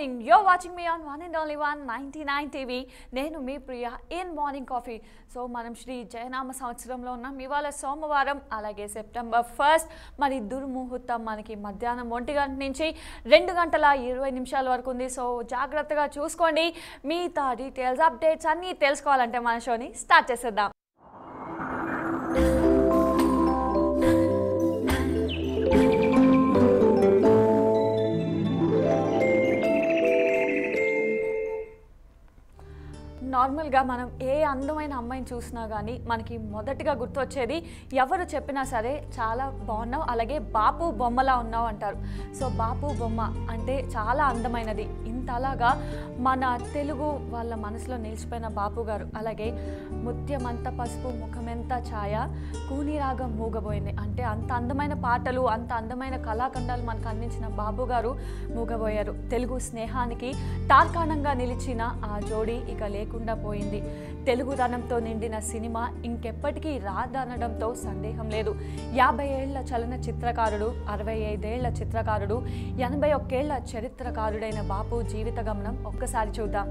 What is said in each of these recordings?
Morning you're watching మీ on one and only one ninety nine TV నేను మీ Priya in morning coffee so మనం శ్రీ జయనామ సంవత్సరంలో ఉన్నాం ఇవాళ సోమవారం అలాగే సెప్టెంబర్ ఫస్ట్ మరి దుర్ముహూర్తం మనకి మధ్యాహ్నం ఒంటి గంట నుంచి రెండు గంటల ఇరవై నిమిషాల వరకు ఉంది సో జాగ్రత్తగా చూసుకోండి మిగతా డీటెయిల్స్ అప్డేట్స్ అన్నీ తెలుసుకోవాలంటే మన షోని స్టార్ట్ చేసేద్దాం నార్మల్గా మనం ఏ అందమైన అమ్మాయిని చూసినా కానీ మనకి మొదటిగా గుర్తొచ్చేది ఎవరు చెప్పినా సరే చాలా బాగున్నావు అలాగే బాపు బొమ్మలా ఉన్నావు అంటారు సో బాపు బొమ్మ అంటే చాలా అందమైనది ఇంతలాగా మన తెలుగు వాళ్ళ మనసులో నిలిచిపోయిన బాపు గారు అలాగే ముత్యమంత పసుపు ముఖమెంత ఛాయ కూనిరాగం మూగబోయింది అంటే అంత అందమైన పాటలు అంత అందమైన కళాఖండాలు మనకు అందించిన బాపు గారు మూగబోయారు తెలుగు స్నేహానికి తార్కాణంగా నిలిచిన ఆ జోడీ ఇక లేకుండా పోయింది తెలుగుదనంతో నిండిన సినిమా ఇంకెప్పటికీ రాదనడంతో సందేహం లేదు యాభై ఏళ్ల చలన చిత్రకారుడు అరవై ఐదేళ్ల చిత్రకారుడు ఎనభై ఒక్కేళ్ల చరిత్రకారుడైన బాపు జీవిత గమనం ఒక్కసారి చూద్దాం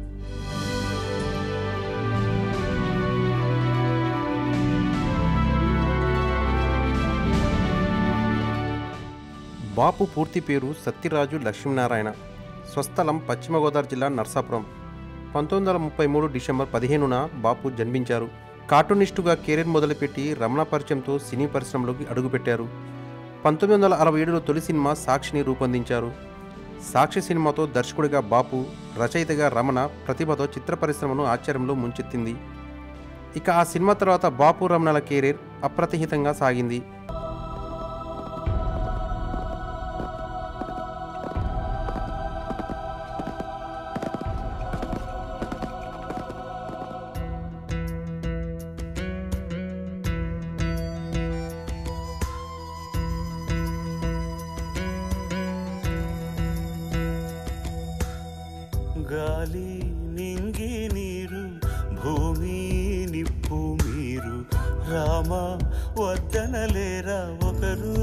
బాపు పూర్తి పేరు సత్యరాజు లక్ష్మీనారాయణ స్వస్థలం పశ్చిమ గోదావరి జిల్లా నర్సాపురం పంతొమ్మిది వందల ముప్పై మూడు డిసెంబర్ పదిహేనున బాపు జన్మించారు కార్టూనిస్టుగా కెరీర్ మొదలుపెట్టి రమణ పరిచయంతో సినీ పరిశ్రమలోకి అడుగుపెట్టారు పంతొమ్మిది వందల అరవై ఏడులో తొలి సినిమా సాక్షిని రూపొందించారు సాక్షి సినిమాతో దర్శకుడిగా బాపు రచయితగా రమణ ప్రతిభతో చిత్ర పరిశ్రమను ఆశ్చర్యంలో ముంచెత్తింది ఇక ఆ సినిమా తర్వాత బాపు రమణల కెరీర్ అప్రతిహితంగా సాగింది గాలి నింగి నీరు భూమి నిప్పు మీరు రామ వద్దనలేరా ఒకరు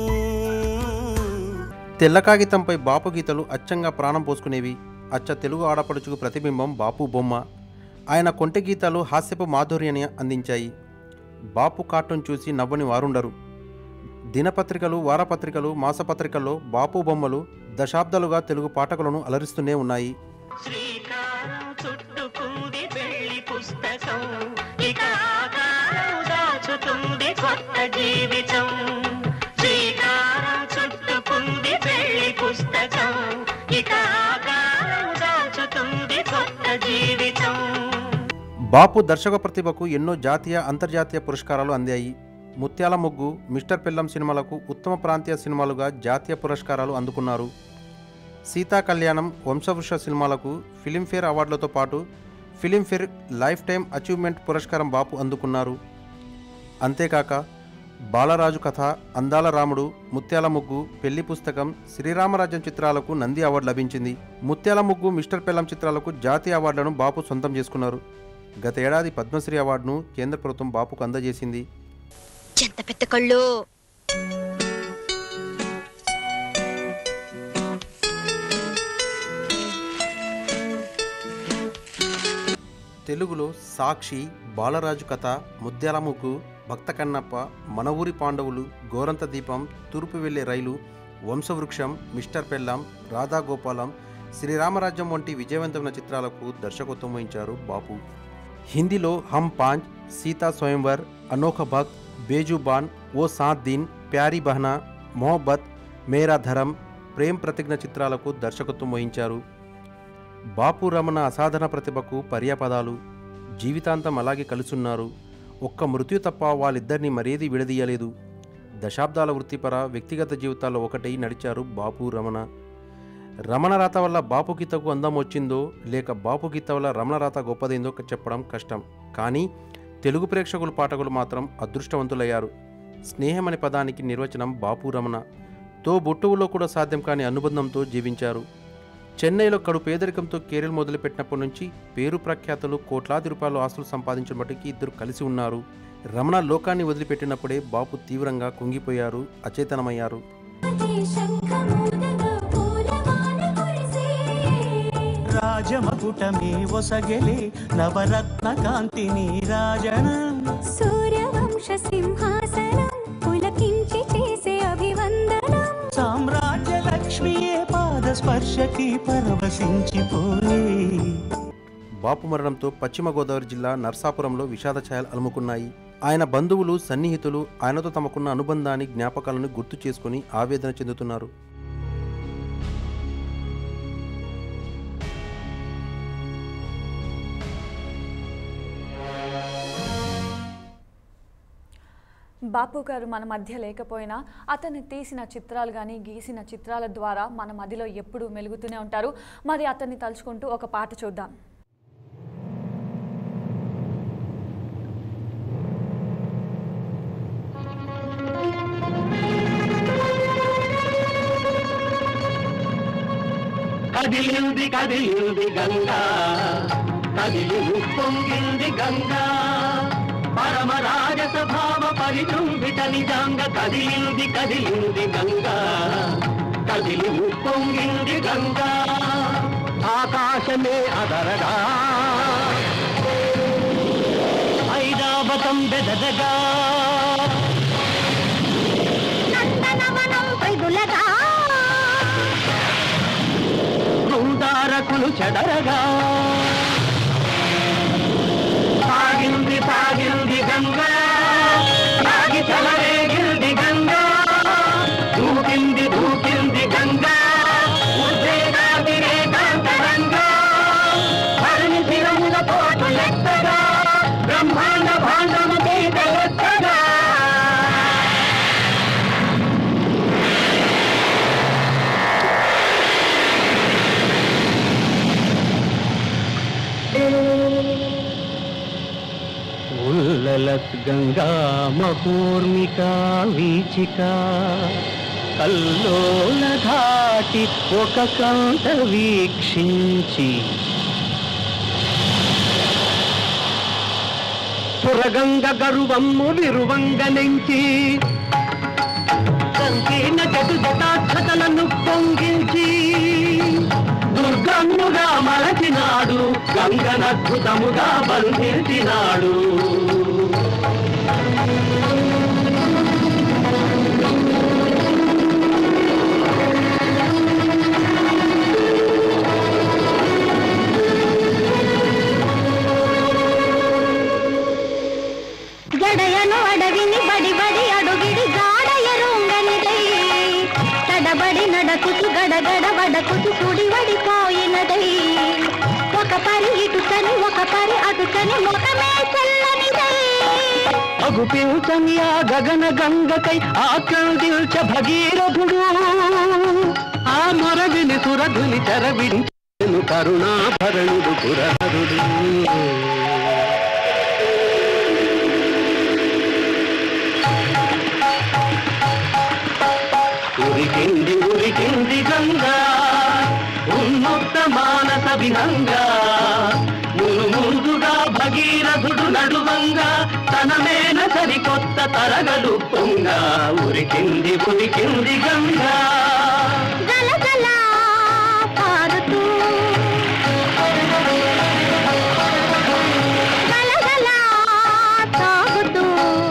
తెల్ల కాగితంపై బాపు గీతలు అచ్చంగా ప్రాణం పోసుకునేవి అచ్చ తెలుగు ఆడపడుచుకు ప్రతిబింబం బాపు బొమ్మ ఆయన కొంటె గీతాలు హాస్యపు మాధుర్యాన్ని అందించాయి బాపు కార్టూన్ చూసి నవ్వని వారుండరు దినపత్రికలు వారపత్రికలు మాసపత్రికల్లో బాపు బొమ్మలు దశాబ్దాలుగా తెలుగు పాఠకులను అలరిస్తూనే ఉన్నాయి శ్రీకారం చుట్టుకుంది పెళ్లి పుస్తకం ఇక ఆకారం దాచుతుంది కొత్త జీవితం శ్రీకారం చుట్టుకుంది పెళ్లి పుస్తకం ఇక ఆకారం దాచుతుంది కొత్త జీవితం బాపు దర్శక ప్రతిభకు ఎన్నో జాతీయ అంతర్జాతీయ పురస్కారాలు అందాయి ముత్యాల ముగ్గు మిస్టర్ పిల్లం సినిమాలకు ఉత్తమ ప్రాంతీయ సినిమాలుగా జాతీయ పురస్కారాలు అందుకున్నారు సీతా కళ్యాణం వంశవృష సినిమాలకు ఫిలింఫేర్ అవార్డులతో పాటు ఫిలింఫేర్ లైఫ్ టైం అచీవ్మెంట్ పురస్కారం బాపు అందుకున్నారు అంతేకాక బాలరాజు కథ అందాల రాముడు ముత్యాల ముగ్గు పెళ్లి పుస్తకం శ్రీరామరాజ్యం చిత్రాలకు నంది అవార్డు లభించింది ముత్యాల ముగ్గు మిస్టర్ పెల్లం చిత్రాలకు జాతీయ అవార్డులను బాపు సొంతం చేసుకున్నారు గత ఏడాది పద్మశ్రీ అవార్డును కేంద్ర ప్రభుత్వం బాపుకు అందజేసింది ఎంత పెద్ద కళ్ళు తెలుగులో సాక్షి బాలరాజు కథ ముత్యాల ముగ్గు భక్త కన్నప్ప మన ఊరి పాండవులు గోరంత దీపం తూర్పు వెళ్లే రైలు వంశవృక్షం మిస్టర్ పెల్లాం రాధా గోపాలం శ్రీరామరాజ్యం వంటి విజయవంతమైన చిత్రాలకు దర్శకత్వం వహించారు బాపు హిందీలో హమ్ పాంచ్ సీతా స్వయంవర్ అనోఖ భక్త్ బేజుబాన్ ఓ సాత్ దిన్ ప్యారీ బహనా మొహబ్బత్ మేరా ధరం ప్రేమ్ ప్రతిజ్ఞ చిత్రాలకు దర్శకత్వం వహించారు బాపు రమణ అసాధారణ ప్రతిభకు పర్యాపదాలు జీవితాంతం అలాగే కలుసున్నారు ఒక్క మృత్యు తప్ప వాళ్ళిద్దరిని మరేది విడదీయలేదు దశాబ్దాల వృత్తిపర వ్యక్తిగత జీవితాల్లో ఒకటై నడిచారు బాపు రమణ రమణ రాత వల్ల బాపు గీతకు అందం వచ్చిందో లేక బాపు గీత వల్ల రమణ రాత గొప్పదైందో చెప్పడం కష్టం కానీ తెలుగు ప్రేక్షకులు పాఠకులు మాత్రం అదృష్టవంతులయ్యారు స్నేహం అనే పదానికి నిర్వచనం బాపు రమణ తో బొట్టువులో కూడా సాధ్యం కాని అనుబంధంతో జీవించారు చెన్నైలో కడు పేదరికంతో కెరీర్ మొదలుపెట్టినప్పటి నుంచి పేరు ప్రఖ్యాతులు కోట్లాది రూపాయలు ఆస్తులు సంపాదించిన మటుకి ఇద్దరు కలిసి ఉన్నారు రమణ లోకాన్ని వదిలిపెట్టినప్పుడే బాపు తీవ్రంగా కుంగిపోయారు అచేతనమయ్యారు శంఖమూదగా పూలవాన కురిసే రాజమకుటమే ఒసగెలే నవరత్న కాంతి నీరాజనం సూర్యవంశ సింహాసనం పులకించి చేసే అభివందనం సామ్రాజ్య లక్ష్మియే పాద స్పర్శకి పరవశించిపోయే బాపు మరణంతో పశ్చిమ గోదావరి జిల్లా నర్సాపురంలో విషాద ఛాయలు అలుముకున్నాయి ఆయన బంధువులు సన్నిహితులు ఆయనతో తమకున్న అనుబంధాన్ని జ్ఞాపకాలను గుర్తు చేసుకుని ఆవేదన చెందుతున్నారు బాపు గారు మన మధ్య లేకపోయినా అతను తీసిన చిత్రాలు కానీ గీసిన చిత్రాల ద్వారా మన మదిలో ఎప్పుడూ మెలుగుతూనే ఉంటారు మరి అతన్ని తలుచుకుంటూ ఒక పాట చూద్దాం కదిలింది కదిలింది గంగా కదిలి ఉప్పొంగింది గంగా పరమ రాజస భావ పరిచుంబిత నిజంగ కదిలింది కదిలింది గంగా కదిలి ఉప్పొంగింది గంగా ఆకాశమే అదరగా ఐరావతం బెదరగా నందనవనం ప్రిదులగా బృందారకులు చెడరగా సాగింది సాగింది గంగా సాగి చెలరేగింది గంగా దూకింది దూకింది గంగా ఉద్వేగాతిరేకాంతరంగా భరణి శిరముల పోటు లెక్కగా బ్రహ్మాండ భాండము గీత లెక్కగా ఉల్లలత్ గంగా మహూర్మికా వీచిక కల్లోల ధాటి ఒక కంట వీక్షించి పురగంగ గరువమ్ము విరువంగ నెంచి సంకీర్ణ చతుజటాక్షతలను పొంగించి దుర్గమ్ముగా మరచినాడు గంగనద్భుతముగా బంధించినాడు జడయను అడవిని బడి బడి అడుగిడి గాడయ రుంగనిదై తడబడి నడకుచు గడగడ వడకుచు సుడి వడిపోయినదై ఒక పరి ఇటుకని ఒక పరి అటుకని ముఖమే చల్లనిదై అగుపించని ఆ గగన గంగకై ఆక్రందించ భగీరథుడు ఆ మొరవిని సురధుని చెరవించెను కరుణాభరణుడు పురహరుడు ఉరికింది ఉరికింది గంగా ఉన్ముక్త మానస విహంగా మును ముందుగా భగీరథుడు నడువంగా తనమేన సరికొత్త తరగలు పొంగ ఉరికింది ఉరికింది గంగా గలగల పారుతూ గలగల తాగుతూ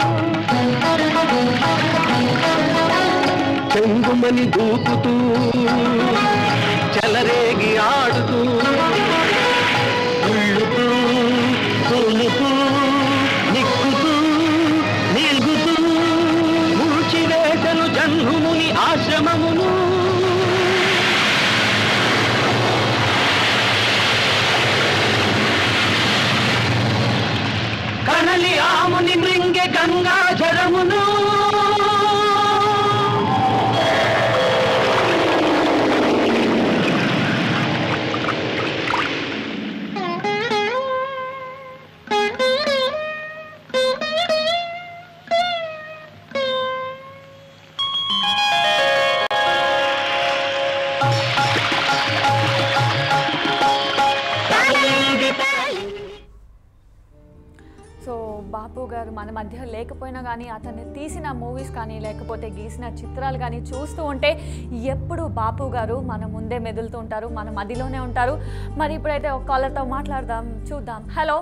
చెంగుమని దూకుతూ చెలరేగి ఆడుతూ ఉళ్ళుతూ తూలుతూ నిక్కుతూ నిల్గుతూ మూచివేటను జన్ముని ఆశ్రమమును కనలి ఆముని మృంగె గంగా జలమును బాపు గారు మన మధ్య లేకపోయినా కానీ అతను తీసిన మూవీస్ కానీ లేకపోతే గీసిన చిత్రాలు కానీ చూస్తూ ఉంటే ఎప్పుడు బాపు గారు మన ముందే మెదులుతూ ఉంటారు మన మదిలోనే ఉంటారు మరి ఇప్పుడైతే ఒక కాలర్తో మాట్లాడదాం చూద్దాం hello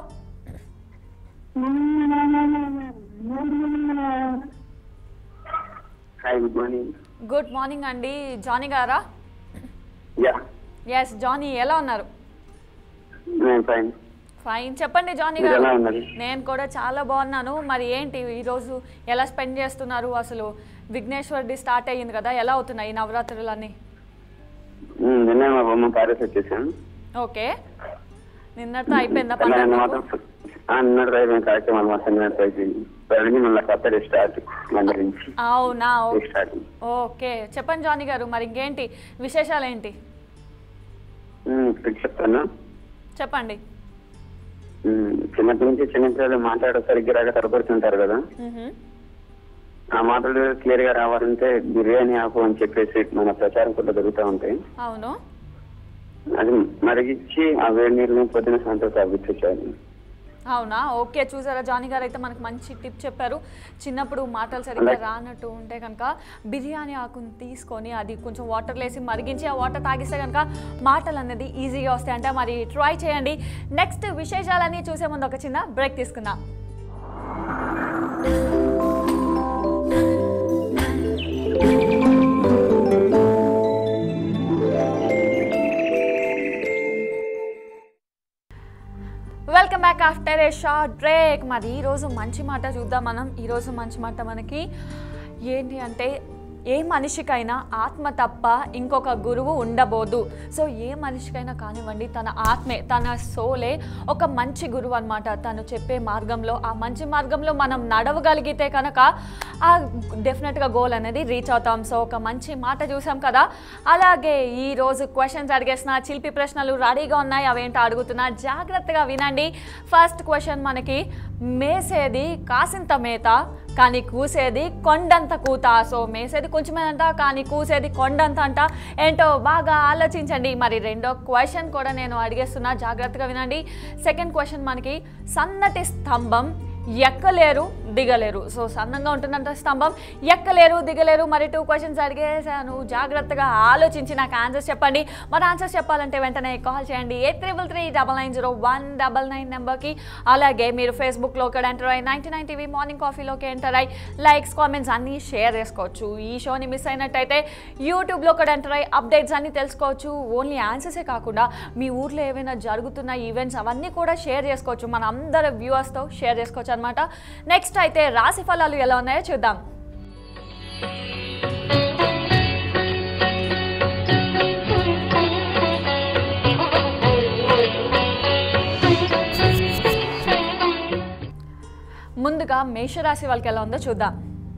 hi good morning good morning అండి జానీ గారా యా ఎస్ జానీ ఎలా ఉన్నారు నేను ఫైన్ ఫైన్ చెప్పండి జానీ మీరు గారు ఎలా ఉన్నారు నేను కూడా చాలా బాగున్నాను మరి ఏంటి ఈరోజు ఎలా స్పెండ్ చేస్తున్నారు అసలు విఘ్నేశ్వరుడి స్టార్ట్ అయ్యింది కదా ఎలా అవుతున్నాయి ఈ నవరాత్రులన్నీ మ్మ్, నిన్నే మా బొమ్మ ప్యారిస్ వచ్చేసాను ఓకే నిన్నటితో అయిపోయిందా ఎలా పండుగ నిన్న మీకు? మాత్రం ఆ, నిన్నటి రోజు మేము కార్యక్రమాలు మాత్రం నిన్నటి రోజు వెళ్ళి మళ్ళీ కొత్త స్టార్ట్ మంది నుంచి అవునా ఓ- స్టార్ట్ ఓకే చెప్పండి జానీ గారు మరి ఇంకేంటి విశేషాలు ఏంటి ఇప్పుడు చెప్తాను చెప్పండి మ్మ్, చిన్నప్పటి నుంచి చిన్నపిల్లలు మాట్లాడ సరిగ్గా రాక తరపడుతుంటారు కదా మ్హూ. ఆ మాటలు క్లియర్ గా రావాలంటే బిర్యానీ ఆకు అని చెప్పేసి మన ప్రచారం కూడా జరుగుతూ ఉంటాయి అవును అది మరిగించి ఆ వేడి నీళ్ళని పొద్దున సాయంత్రం తాగించాలి అవునా ఓకే చూసారా జానీ గారు అయితే మనకు మంచి టిప్ చెప్పారు చిన్నప్పుడు మాటలు సరిగ్గా రానట్టు ఉంటే కనుక బిర్యానీ ఆకుని తీసుకొని అది కొంచెం వాటర్ వేసి మరిగించి ఆ వాటర్ తాగిస్తే కనుక మాటలు అనేది ఈజీగా వస్తాయి అంటే మరి ట్రై చేయండి నెక్స్ట్ విశేషాలన్నీ చూసే ముందు ఒక చిన్న బ్రేక్ తీసుకుందాం welcome back after a short break మరి ఈరోజు మంచి మాట చూద్దాం మనం ఈరోజు మంచి మాట మనకి ఏంటి అంటే ఏ మనిషికైనా ఆత్మ తప్ప ఇంకొక గురువు ఉండబోదు సో ఏ మనిషికైనా కానివ్వండి తన ఆత్మే తన సోలే ఒక మంచి గురువు అనమాట తను చెప్పే మార్గంలో ఆ మంచి మార్గంలో మనం నడవగలిగితే కనుక ఆ డెఫినెట్గా గోల్ అనేది రీచ్ అవుతాం సో ఒక మంచి మాట చూసాం కదా అలాగే ఈ రోజు క్వశ్చన్స్ అడిగేసిన చిలిపి ప్రశ్నలు రెడీగా ఉన్నాయి అవేంటో అడుగుతున్నా జాగ్రత్తగా వినండి ఫస్ట్ క్వశ్చన్ మనకి మేసేది కాసింత మేత కానీ కూసేది కొండంత కూత సో మేసేది కొంచెమే అంట కానీ కూసేది కొండంత అంట ఏంటో బాగా ఆలోచించండి మరి రెండో క్వశ్చన్ కూడా నేను అడిగేస్తున్నా జాగ్రత్తగా వినండి సెకండ్ క్వశ్చన్ మనకి సన్నటి స్తంభం ఎక్కలేరు దిగలేరు సో సన్నంగా ఉంటుందంట స్తంభం ఎక్కలేరు దిగలేరు మరి టూ క్వశ్చన్స్ అడిగేసాను జాగ్రత్తగా ఆలోచించి నాకు ఆన్సర్స్ చెప్పండి మరి ఆన్సర్స్ చెప్పాలంటే వెంటనే కాల్ చేయండి eight triple three double nine zero one double nine నెంబర్కి అలాగే మీరు ఫేస్బుక్లో ఒక ఎంటర్ అయ్యి నైంటీ నైన్ టీవీ మార్నింగ్ కాఫీలోకి ఎంటర్ అయ్యి లైక్స్ కామెంట్స్ అన్నీ షేర్ చేసుకోవచ్చు ఈ షోని మిస్ అయినట్టయితే యూట్యూబ్లో కూడా ఎంటర్ అయ్యి అప్డేట్స్ అన్నీ తెలుసుకోవచ్చు ఓన్లీ ఆన్సర్సే కాకుండా మీ ఊర్లో ఏవైనా జరుగుతున్న ఈవెంట్స్ అవన్నీ కూడా షేర్ చేసుకోవచ్చు మన అందరి వ్యూవర్స్తో షేర్ చేసుకోవచ్చు అనమాట నెక్స్ట్ అయితే రాశి ఫలాలు ఎలా ఉన్నాయో చూద్దాం ముందుగా మేషరాశి వాళ్ళకి ఎలా ఉందో చూద్దాం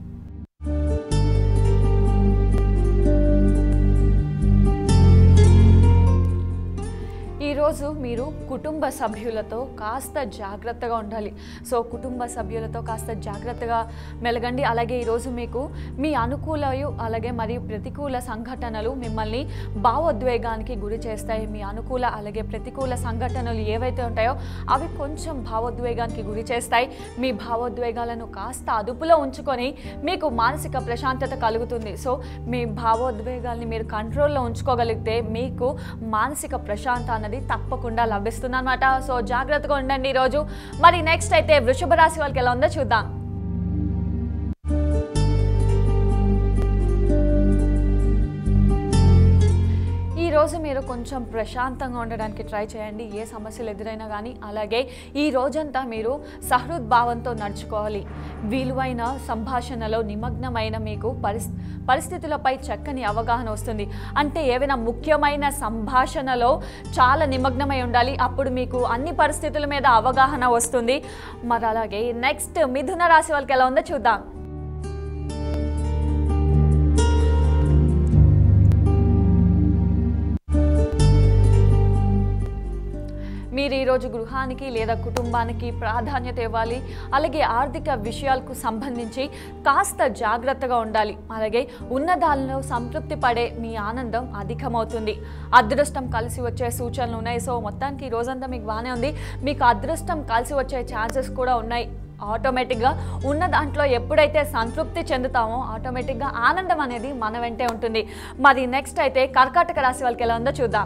ఈరోజు మీరు కుటుంబ సభ్యులతో కాస్త జాగ్రత్తగా ఉండాలి సో కుటుంబ సభ్యులతో కాస్త జాగ్రత్తగా మెలగండి అలాగే ఈరోజు మీకు మీ అనుకూలయు అలాగే మరియు ప్రతికూల సంఘటనలు మిమ్మల్ని భావోద్వేగానికి గురి చేస్తాయి మీ అనుకూల అలాగే ప్రతికూల సంఘటనలు ఏవైతే ఉంటాయో అవి కొంచెం భావోద్వేగానికి గురి చేస్తాయి మీ భావోద్వేగాలను కాస్త అదుపులో ఉంచుకొని మీకు మానసిక ప్రశాంతత కలుగుతుంది సో మీ భావోద్వేగాల్ని మీరు కంట్రోల్లో ఉంచుకోగలిగితే మీకు మానసిక ప్రశాంత అన్నది తప్పకుండా లభిస్తుంది అనమాట సో జాగ్రత్తగా ఉండండి ఈరోజు మరి నెక్స్ట్ అయితే వృషభ రాశి వాళ్ళకి ఎలా ఉందో చూద్దాం ఈ రోజు మీరు కొంచెం ప్రశాంతంగా ఉండడానికి ట్రై చేయండి ఏ సమస్యలు ఎదురైనా కానీ అలాగే ఈ రోజంతా మీరు సహృద్భావంతో నడుచుకోవాలి విలువైన సంభాషణలో నిమగ్నమైన మీకు పరిస్ పరిస్థితులపై చక్కని అవగాహన వస్తుంది అంటే ఏవైనా ముఖ్యమైన సంభాషణలో చాలా నిమగ్నమై ఉండాలి అప్పుడు మీకు అన్ని పరిస్థితుల మీద అవగాహన వస్తుంది మరి అలాగే నెక్స్ట్ మిథున రాశి వాళ్ళకి ఎలా ఉందో చూద్దాం మీరు ఈరోజు గృహానికి లేదా కుటుంబానికి ప్రాధాన్యత ఇవ్వాలి అలాగే ఆర్థిక విషయాలకు సంబంధించి కాస్త జాగ్రత్తగా ఉండాలి అలాగే ఉన్నదానిలో సంతృప్తి పడే మీ ఆనందం అధికమవుతుంది అదృష్టం కలిసి వచ్చే సూచనలు ఉన్నాయి సో మొత్తానికి ఈ రోజంతా మీకు బాగానే ఉంది మీకు అదృష్టం కలిసి వచ్చే ఛాన్సెస్ కూడా ఉన్నాయి ఆటోమేటిక్గా ఉన్న దాంట్లో ఎప్పుడైతే సంతృప్తి చెందుతామో ఆటోమేటిక్గా ఆనందం అనేది మన వెంటే ఉంటుంది మరి నెక్స్ట్ అయితే కర్కాటక రాశి వాళ్ళకి ఎలా ఉందో చూద్దాం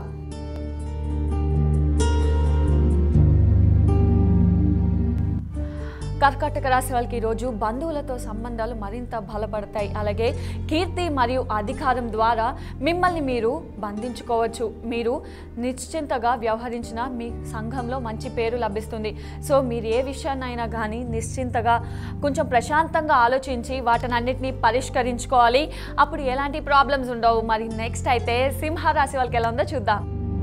కర్కాటక రాశి వాళ్ళకి ఈరోజు బంధువులతో సంబంధాలు మరింత బలపడతాయి అలాగే కీర్తి మరియు అధికారం ద్వారా మిమ్మల్ని మీరు బంధించుకోవచ్చు మీరు నిశ్చింతగా వ్యవహరించిన మీ సంఘంలో మంచి పేరు లభిస్తుంది సో మీరు ఏ విషయాన్నైనా కానీ నిశ్చింతగా కొంచెం ప్రశాంతంగా ఆలోచించి వాటినన్నిటిని పరిష్కరించుకోవాలి అప్పుడు ఎలాంటి ప్రాబ్లమ్స్ ఉండవు మరి నెక్స్ట్ అయితే సింహరాశి వాళ్ళకి ఎలా ఉందో చూద్దాం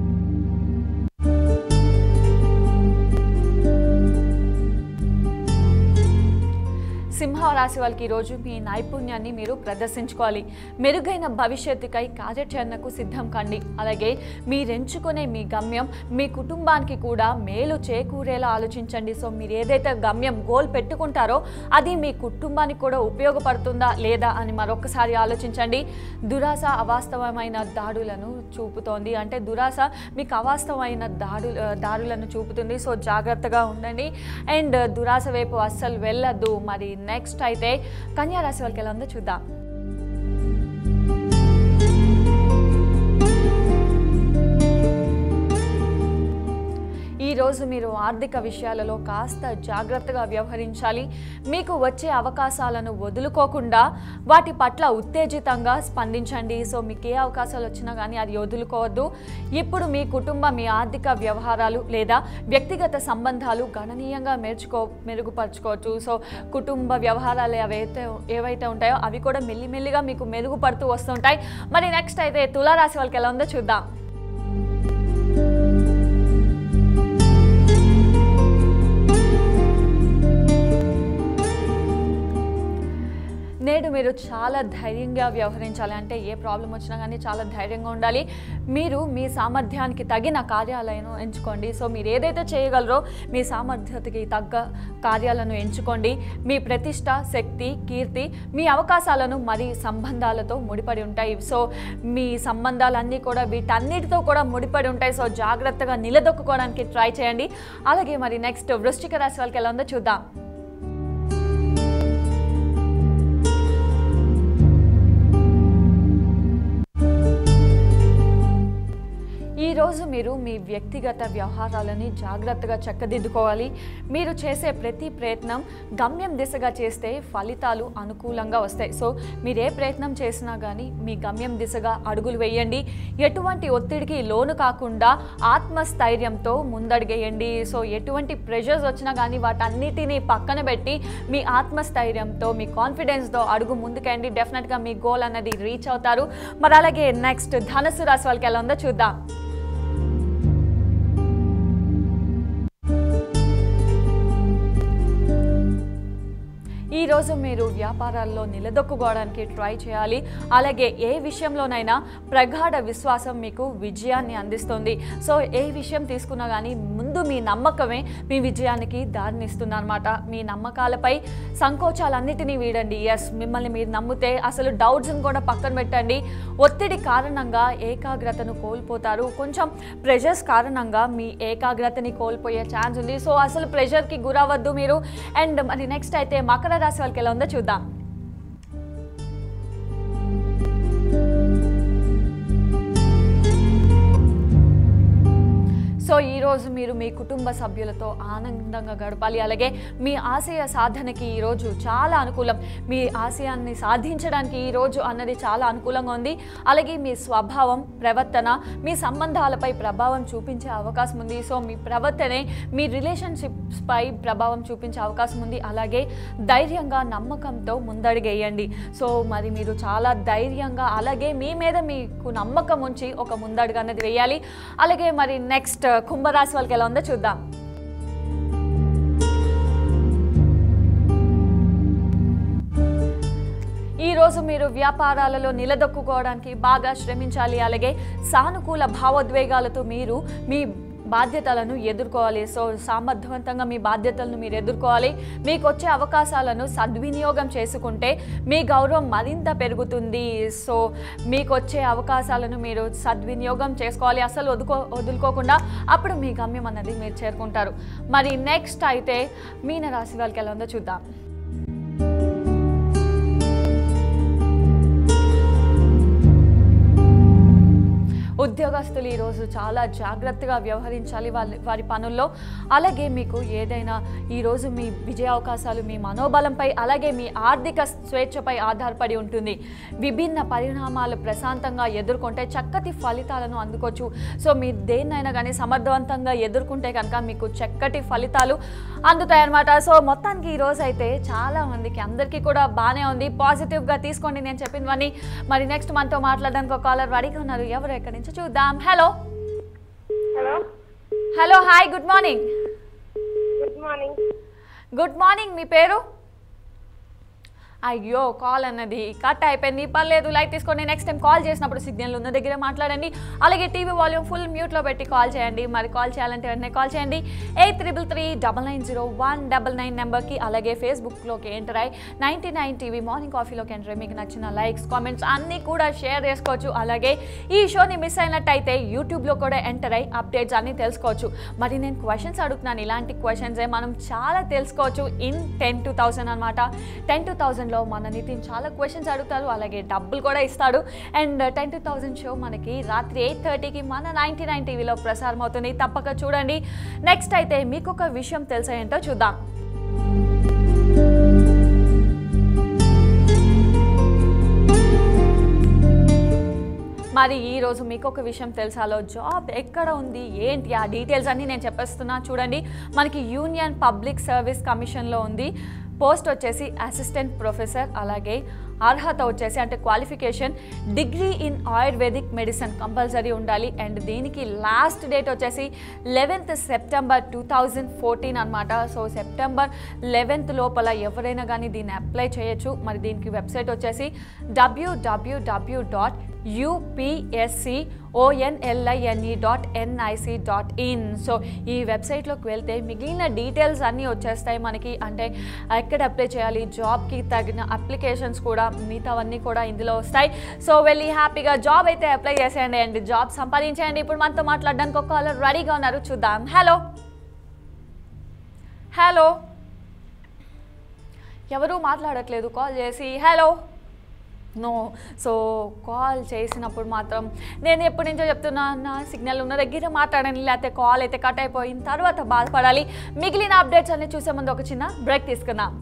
సింహరాశి వాళ్ళకి ఈరోజు మీ నైపుణ్యాన్ని మీరు ప్రదర్శించుకోవాలి మెరుగైన భవిష్యత్తుకై కార్యాచరణకు సిద్ధం కండి అలాగే మీరు ఎంచుకునే మీ గమ్యం మీ కుటుంబానికి కూడా మేలు చేకూరేలా ఆలోచించండి సో మీరు ఏదైతే గమ్యం గోల్ పెట్టుకుంటారో అది మీ కుటుంబానికి కూడా ఉపయోగపడుతుందా లేదా అని మరొకసారి ఆలోచించండి దురాశ అవాస్తవమైన దాడులను చూపుతోంది అంటే దురాశ మీకు అవాస్తవమైన దాడు దారులను చూపుతుంది సో జాగ్రత్తగా ఉండండి అండ్ దురాశ వైపు అస్సలు వెళ్ళొద్దు మరి నెక్స్ట్ అయితే కన్యా రాశి వాళ్ళకి ఎలా ఉందో చూద్దాం ఈరోజు మీరు ఆర్థిక విషయాలలో కాస్త జాగ్రత్తగా వ్యవహరించాలి మీకు వచ్చే అవకాశాలను వదులుకోకుండా వాటి పట్ల ఉత్తేజితంగా స్పందించండి సో మీకు ఏ అవకాశాలు వచ్చినా కానీ అది వదులుకోవద్దు ఇప్పుడు మీ కుటుంబ మీ ఆర్థిక వ్యవహారాలు లేదా వ్యక్తిగత సంబంధాలు గణనీయంగా మెరుచుకో మెరుగుపరచుకోవచ్చు సో కుటుంబ వ్యవహారాలు ఏవైతే ఏవైతే ఉంటాయో అవి కూడా మెల్లిమెల్లిగా మీకు మెరుగుపడుతూ వస్తుంటాయి మరి నెక్స్ట్ అయితే తులారాశి వాళ్ళకి ఎలా ఉందో చూద్దాం నేడు మీరు చాలా ధైర్యంగా వ్యవహరించాలి అంటే ఏ ప్రాబ్లం వచ్చినా కానీ చాలా ధైర్యంగా ఉండాలి మీరు మీ సామర్థ్యానికి తగిన కార్యాలను ఎంచుకోండి సో మీరు ఏదైతే చేయగలరో మీ సామర్థ్యతకి తగ్గ కార్యాలను ఎంచుకోండి మీ ప్రతిష్ట శక్తి కీర్తి మీ అవకాశాలను మరి సంబంధాలతో ముడిపడి ఉంటాయి సో మీ సంబంధాలన్నీ కూడా వీటన్నిటితో కూడా ముడిపడి ఉంటాయి సో జాగ్రత్తగా నిలదొక్కుకోవడానికి ట్రై చేయండి అలాగే మరి నెక్స్ట్ వృశ్చిక రాశి వాళ్ళకి ఎలా ఉందో చూద్దాం ఈరోజు మీరు మీ వ్యక్తిగత వ్యవహారాలని జాగ్రత్తగా చక్కదిద్దుకోవాలి మీరు చేసే ప్రతి ప్రయత్నం గమ్యం దిశగా చేస్తే ఫలితాలు అనుకూలంగా వస్తాయి సో మీరు ఏ ప్రయత్నం చేసినా కానీ మీ గమ్యం దిశగా అడుగులు వేయండి ఎటువంటి ఒత్తిడికి లోను కాకుండా ఆత్మస్థైర్యంతో ముందడిగేయండి సో ఎటువంటి ప్రెషర్స్ వచ్చినా కానీ వాటన్నిటినీ పక్కన పెట్టి మీ ఆత్మస్థైర్యంతో మీ కాన్ఫిడెన్స్తో అడుగు ముందుకండి డెఫినెట్గా మీ గోల్ అన్నది రీచ్ అవుతారు మరి అలాగే నెక్స్ట్ ధనస్సు రాశి వాళ్ళకి ఎలా ఉందో చూద్దాం ఈ రోజు మీరు వ్యాపారాల్లో నిలదొక్కుకోవడానికి ట్రై చేయాలి అలాగే ఏ విషయంలోనైనా ప్రగాఢ విశ్వాసం మీకు విజయాన్ని అందిస్తుంది సో ఏ విషయం తీసుకున్నా కానీ ముందు మీ నమ్మకమే మీ విజయానికి దారినిస్తుంది అనమాట మీ నమ్మకాలపై సంకోచాలన్నిటినీ వీడండి ఎస్ మిమ్మల్ని మీరు నమ్మితే అసలు డౌట్స్ని కూడా పక్కన పెట్టండి ఒత్తిడి కారణంగా ఏకాగ్రతను కోల్పోతారు కొంచెం ప్రెషర్స్ కారణంగా మీ ఏకాగ్రతని కోల్పోయే ఛాన్స్ ఉంది సో అసలు ప్రెషర్కి గురవద్దు మీరు అండ్ మరి నెక్స్ట్ అయితే మకర రాశి వాళ్ళకి ఎలా ఉందో చూద్దాం సో ఈరోజు మీరు మీ కుటుంబ సభ్యులతో ఆనందంగా గడపాలి అలాగే మీ ఆశయ సాధనకి ఈరోజు చాలా అనుకూలం మీ ఆశయాన్ని సాధించడానికి ఈరోజు అన్నది చాలా అనుకూలంగా ఉంది అలాగే మీ స్వభావం ప్రవర్తన మీ సంబంధాలపై ప్రభావం చూపించే అవకాశం ఉంది సో మీ ప్రవర్తనే మీ రిలేషన్షిప్స్ పై ప్రభావం చూపించే అవకాశం ఉంది అలాగే ధైర్యంగా నమ్మకంతో ముందడుగేయండి సో మరి మీరు చాలా ధైర్యంగా అలాగే మీ మీద మీకు నమ్మకం ఉంచి ఒక ముందడుగు అనేది వేయాలి అలాగే మరి నెక్స్ట్ కుంభరాశి వాళ్ళకి ఎలా ఉందో చూద్దాం ఈరోజు మీరు వ్యాపారాలలో నిలదొక్కుకోవడానికి బాగా శ్రమించాలి అలాగే సానుకూల భావోద్వేగాలతో మీరు మీ బాధ్యతలను ఎదుర్కోవాలి సో సామర్థ్యవంతంగా మీ బాధ్యతలను మీరు ఎదుర్కోవాలి మీకు వచ్చే అవకాశాలను సద్వినియోగం చేసుకుంటే మీ గౌరవం మరింత పెరుగుతుంది సో మీకు వచ్చే అవకాశాలను మీరు సద్వినియోగం చేసుకోవాలి అసలు వదుకో వదులుకోకుండా అప్పుడు మీ గమ్యం అన్నది మీరు చేరుకుంటారు మరి నెక్స్ట్ అయితే మీన రాశి వాళ్ళకి ఎలా ఉందో చూద్దాం ఉద్యోగస్తులు ఈరోజు చాలా జాగ్రత్తగా వ్యవహరించాలి వాళ్ళ వారి పనుల్లో అలాగే మీకు ఏదైనా ఈరోజు మీ విజయ అవకాశాలు మీ మనోబలంపై అలాగే మీ ఆర్థిక స్వేచ్ఛపై ఆధారపడి ఉంటుంది విభిన్న పరిణామాలు ప్రశాంతంగా ఎదుర్కొంటే చక్కటి ఫలితాలను అందుకోవచ్చు సో మీరు దేన్నైనా కానీ సమర్థవంతంగా ఎదుర్కొంటే కనుక మీకు చక్కటి ఫలితాలు అందుతాయన్నమాట సో మొత్తానికి ఈరోజు అయితే చాలా మందికి అందరికీ కూడా బాగానే ఉంది పాజిటివ్గా తీసుకోండి నేను చెప్పినవన్నీ మరి నెక్స్ట్ మనతో మాట్లాడడానికి ఒక కాలర్ రెడీగా ఉన్నారు ఎవరు ఎక్కడి నుంచి చూద్దాం hello hello hello hi good morning good morning good morning మీ పేరు అయ్యో కాల్ అన్నది కట్ అయిపోయింది పర్లేదు లైట్ తీసుకోండి నెక్స్ట్ టైం కాల్ చేసినప్పుడు సిగ్నల్ ఉన్న దగ్గర మాట్లాడండి అలాగే టీవీ వాల్యూమ్ ఫుల్ మ్యూట్లో పెట్టి కాల్ చేయండి మరి కాల్ చేయాలంటే వెంటనే కాల్ చేయండి eight triple three double nine zero one double nine నెంబర్కి అలాగే ఫేస్బుక్లోకి ఎంటర్ అయ్యి నైంటీ నైన్ టీవీ మార్నింగ్ కాఫీలోకి ఎంటర్ అయ్యి మీకు నచ్చిన లైక్స్ కామెంట్స్ అన్నీ కూడా షేర్ చేసుకోవచ్చు అలాగే ఈ షోని మిస్ అయినట్టయితే యూట్యూబ్లో కూడా ఎంటర్ అయ్యి అప్డేట్స్ అన్నీ తెలుసుకోవచ్చు మరి నేను క్వశ్చన్స్ అడుగుతున్నాను ఇలాంటి క్వశ్చన్సే మనం చాలా తెలుసుకోవచ్చు ఇన్ టెన్ టు థౌసండ్ అనమాట టెన్ టు థౌసండ్లో మన నితిన్ చాలా క్వశ్చన్స్ అడుగుతారు అలాగే డబ్బులు కూడా ఇస్తాడు and ten two thousand show మనకి రాత్రి ఎయిట్ థర్టీకి మన నైంటీ నైన్ టీవీలో ప్రసారం అవుతుంది తప్పక చూడండి నెక్స్ట్ అయితే మీకు ఒక విషయం తెలుసా ఏంటో చూద్దాం మరి ఈరోజు మీకు ఒక విషయం తెలుసాలో జాబ్ ఎక్కడ ఉంది ఏంటి ఆ డీటెయిల్స్ అన్నీ నేను చెప్పేస్తున్నా చూడండి మనకి యూనియన్ పబ్లిక్ సర్వీస్ కమిషన్లో ఉంది పోస్ట్ వచ్చేసి అసిస్టెంట్ ప్రొఫెసర్ అలాగే అర్హత వచ్చేసి అంటే qualification degree in ayurvedic medicine compulsory ఉండాలి అండ్ దీనికి లాస్ట్ డేట్ వచ్చేసి eleventh September two thousand fourteen అనమాట సో సెప్టెంబర్ లెవెన్త్ లోపల ఎవరైనా కానీ దీన్ని అప్లై చేయొచ్చు మరి దీనికి వెబ్సైట్ వచ్చేసి W W W dot UPSC O N L I N E dot NIC dot in so ఈ వెబ్సైట్లోకి వెళ్తే మిగిలిన డీటెయిల్స్ అన్నీ వచ్చేస్తాయి మనకి అంటే ఎక్కడ అప్లై చేయాలి జాబ్కి తగిన అప్లికేషన్స్ కూడా మిగతావన్నీ కూడా ఇందులో వస్తాయి సో వెళ్ళి హ్యాపీగా జాబ్ అయితే అప్లై చేసేయండి అండ్ జాబ్ సంపాదించేయండి ఇప్పుడు మనతో మాట్లాడడానికి ఒక కాలర్ రెడీగా ఉన్నారు చూద్దాం హలో హలో ఎవరు మాట్లాడట్లేదు కాల్ చేసి హలో నో సో కాల్ చేసినప్పుడు మాత్రం నేను ఎప్పటి నుంచో చెప్తున్నా నా సిగ్నల్ ఉన్న దగ్గర మాట్లాడండి లేకపోతే కాల్ అయితే కట్ అయిపోయిన తర్వాత బాధపడాలి మిగిలిన అప్డేట్స్ అన్ని చూసే ముందు ఒక చిన్న బ్రేక్ తీసుకుందాం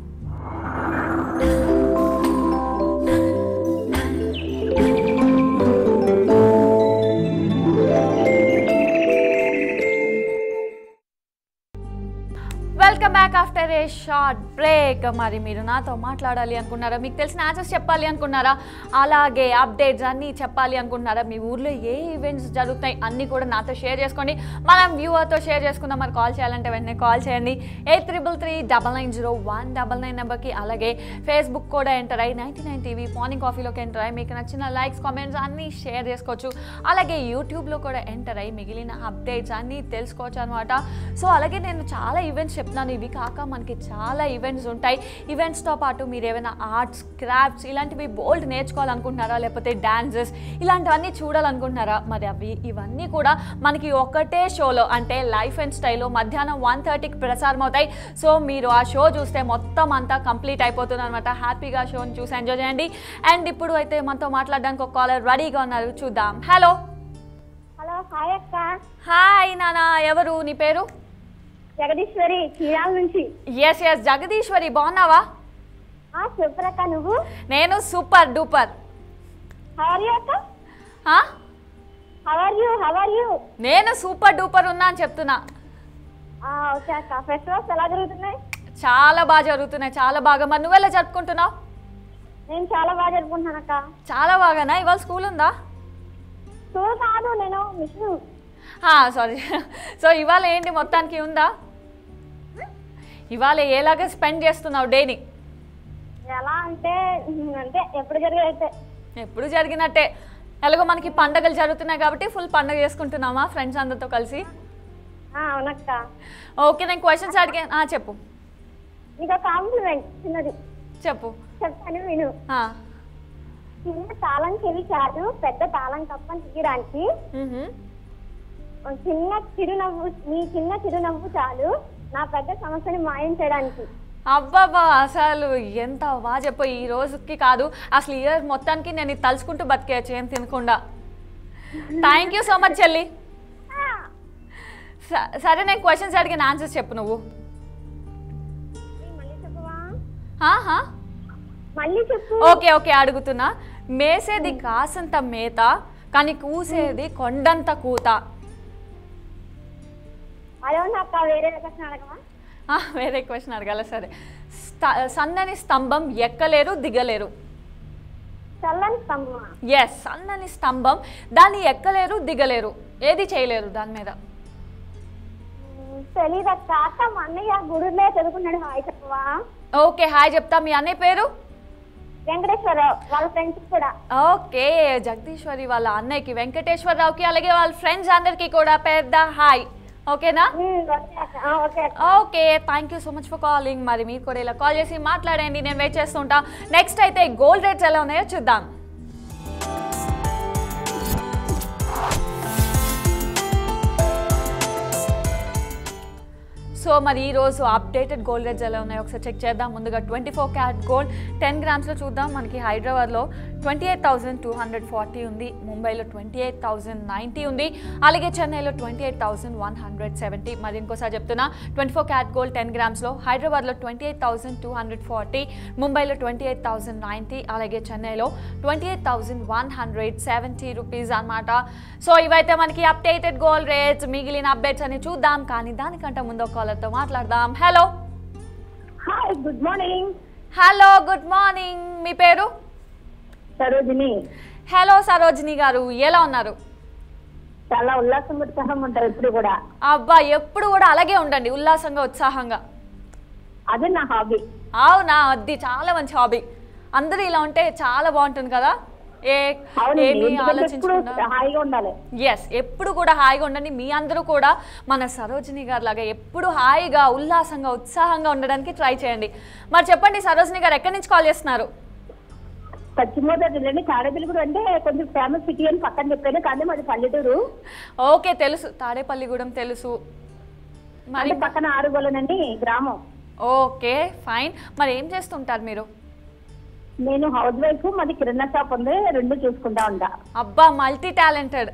welcome back after a short break మరి మీరు నాతో మాట్లాడాలి అనుకున్నారా మీకు తెలిసిన ఆన్సర్స్ చెప్పాలి అనుకున్నారా అలాగే అప్డేట్స్ అన్నీ చెప్పాలి అనుకుంటున్నారా మీ ఊర్లో ఏ ఈవెంట్స్ జరుగుతాయి అన్నీ కూడా నాతో షేర్ చేసుకోండి మనం వ్యూవర్తో షేర్ చేసుకుందాం మరి కాల్ చేయాలంటే వెంటనే కాల్ చేయండి eight triple three double nine zero one double nine నెంబర్కి అలాగే ఫేస్బుక్ కూడా ఎంటర్ అయ్యి నైంటీ నైన్ టీవీ మార్నింగ్ కాఫీలోకి ఎంటర్ అయ్యి మీకు నచ్చిన లైక్స్ కామెంట్స్ అన్నీ షేర్ చేసుకోవచ్చు అలాగే యూట్యూబ్లో కూడా ఎంటర్ అయ్యి మిగిలిన అప్డేట్స్ అన్నీ తెలుసుకోవచ్చు అనమాట సో అలాగే నేను చాలా ఈవెంట్స్ చెప్తున్నాను ఇవి కాక మనకి చాలా ఈవెంట్స్ ఉంటాయి ఈవెంట్స్తో పాటు మీరు ఏమైనా ఆర్ట్స్ క్రాఫ్ట్స్ ఇలాంటివి బోల్డ్ నేర్చుకోవాలనుకుంటున్నారా లేకపోతే డాన్సెస్ ఇలాంటివన్నీ చూడాలనుకుంటున్నారా మరి అవి ఇవన్నీ కూడా మనకి ఒకటే షోలో అంటే లైఫ్ అండ్ స్టైల్లో మధ్యాహ్నం వన్ థర్టీకి ప్రసారం అవుతాయి సో మీరు ఆ షో చూస్తే మొత్తం అంతా కంప్లీట్ అయిపోతుంది అనమాట హ్యాపీగా షోని చూసి ఎంజాయ్ చేయండి అండ్ ఇప్పుడు అయితే మనతో మాట్లాడడానికి ఒక కాలర్ రెడీగా ఉన్నారు చూద్దాం హలో హలో హాయ్ అక్క హాయ్ నానా ఎవరు నీ పేరు జగదీశ్వరి చీరాల నుంచి ఎస్ ఎస్ జగదీశ్వరి బాగున్నావా ఆ సూపర్ అక్క నువ్వు నేను సూపర్ డూపర్ హవర్ యూ అక్క ఆ? హవర్ యూ హవర్ యూ నేను సూపర్ డూపర్ ఉన్నా అని చెప్తున్నా ఓకే అక్క ఫెస్టివల్స్ ఎలా జరుగుతున్నాయి చాలా బాగా జరుగుతున్నాయి చాలా బాగా మరి నువ్వెలా జరుపుకుంటున్నావు నేను చాలా బాగా జరుపుకుంటున్నాను అక్క చాలా బాగానా ఇవాళ స్కూల్ ఉందా స్కూల్ కాదు నేను మిషన్ సారీ సో ఇవాళ ఏంటి మొత్తానికి ఉందా ఇవాళ ఎలాగ స్పెండ్ చేస్తున్నావు డేని ఎలా అంటే ఉమ్, అంటే ఎప్పుడు జరిగేదైతే ఎప్పుడు జరిగినట్టే ఎలాగో మనకి పండగలు జరుగుతున్నాయి కాబట్టి ఫుల్ పండగ చేసుకుంటున్నామా ఫ్రెండ్స్ అందరితో కలిసి ఆ, అవునక్క ఓకే నేను క్వశ్చన్స్ అడిగాను ఆ, చెప్పు నీకు కాంప్లిమెంట్ చిన్నది చెప్పు చెప్తాను విను ఆ, చిన్న తాళం చెవి కాదు పెద్ద తాళం కప్పని తీయడానికి మ్హూ. చిన్న చిరునవ్వు నీ చిన్న చిరునవ్వు చాలు నా పెద్ద సమస్యని మాయం చేయడానికి అబ్బాబా అసలు ఎంత బాగా చెప్పు ఈ రోజుకి కాదు అసలు ఇయర్ మొత్తానికి నేను ఇది తలుచుకుంటూ బతికేయచ్చు ఏం తినకుండా థ్యాంక్ యూ సో మచ్ చెల్లి స- సరే నేను క్వశ్చన్స్ అడిగిన ఆన్సర్స్ చెప్పు నువ్వు మళ్ళీ చెప్పవా ఆహా మళ్ళీ చెప్పు ఓకే ఓకే అడుగుతున్నా మేసేది కాసంత మేత కానీ కూసేది కొండంత కూత అదే అక్క వేరే ప్రశ్న అడగవా ఆ, వేరే క్వశ్చన్ అడగాల సరే స్త- సన్నని స్తంభం ఎక్కలేరు దిగలేరు చల్లని స్తంభమా ఎస్ సన్నని స్తంభం దాన్ని ఎక్కలేరు దిగలేరు ఏది చేయలేరు దాని మీద తెలీదక్క అక్క మా అన్నయ్య గుడిలో చదువుకున్నాడు హాయ్ చెప్పవా ఓకే హాయ్ చెప్తా మీ అన్నయ్య పేరు వెంకటేశ్వరరావు వాళ్ళ ఫ్రెండ్స్ కూడా ఓకే జగదీశ్వరి వాళ్ళ అన్నయ్యకి వెంకటేశ్వరరావుకి అలాగే వాళ్ళ ఫ్రెండ్స్ అందరికీ కూడా పెద్ద హాయ్ ఓకేనా ఉమ్, ఓకే అక్క ఆ, ఓకే అక్క okay thank you so much for calling మరి మీరు కూడా ఇలా కాల్ చేసి మాట్లాడండి నేను వెయిట్ చేస్తుంటా నెక్స్ట్ అయితే గోల్డ్ రేట్స్ ఎలా ఉన్నాయో చూద్దాం సో మరి ఈ రోజు అప్డేటెడ్ గోల్డ్ రేట్స్ ఎలా ఉన్నాయో ఒకసారి చెక్ చేద్దాం ముందుగా twenty four carat gold ten గ్రామ్స్లో చూద్దాం మనకి హైదరాబాద్లో twenty eight thousand two hundred forty ఉంది ముంబైలో ట్వంటీ ఎయిట్ థౌసండ్ నైంటీ ఉంది అలాగే చెన్నైలో twenty eight thousand one hundred seventy మరి ఇంకోసారి చెప్తున్నా twenty four carat gold ten గ్రామ్స్లో హైదరాబాద్లో twenty eight thousand two hundred forty ముంబైలో ట్వంటీ ఎయిట్ థౌసండ్ నైంటీ అలాగే చెన్నైలో twenty eight thousand one hundred seventy rupees అనమాట సో ఇవైతే మనకి అప్డేటెడ్ గోల్డ్ రేట్స్ మిగిలిన అప్డేట్స్ అని చూద్దాం కానీ దానికంటే ముందు ఒక కాలర్తో మాట్లాడదాం hello hi good morning hello good morning మీ పేరు సరోజిని హలో సరోజిని గారు ఎలా ఉన్నారు చాలా ఉల్లాసం ఉత్సాహం ఉంటారు ఇప్పుడు కూడా అబ్బా ఎప్పుడు కూడా అలాగే ఉండండి ఉల్లాసంగా ఉత్సాహంగా అదే నా హాబీ అవునా అది చాలా మంచి హాబీ అందరూ ఇలా ఉంటే చాలా బాగుంటుంది కదా ఏ ఏమి ఎప్పుడు ఆలోచించకుండా హాయిగా ఉండాలి ఎస్ ఎప్పుడు కూడా హాయిగా ఉండండి మీ అందరూ కూడా మన సరోజిని గారు లాగా ఎప్పుడు హాయిగా ఉల్లాసంగా ఉత్సాహంగా ఉండడానికి ట్రై చేయండి మరి చెప్పండి సరోజిని గారు ఎక్కడి నుంచి కాల్ చేస్తున్నారు పశ్చిమోదయ జిల్లాని తాడేపల్లిగూడ అంటే కొంచెం ఫేమస్ సిటీ అని పక్కన చెప్పాను కానీ మాది పల్లెటూరు ఓకే తెలుసు తాడేపల్లిగూడెం తెలుసు మరి అంటే పక్కన ఆరుగొలనని గ్రామం ఓకే ఫైన్ మరి ఏం చేస్తుంటారు మీరు నేను హౌస్ వైఫ్ మాది కిరాణా షాప్ ఉంది రెండు చూసుకుంటా ఉంటా అబ్బా మల్టీ టాలెంటెడ్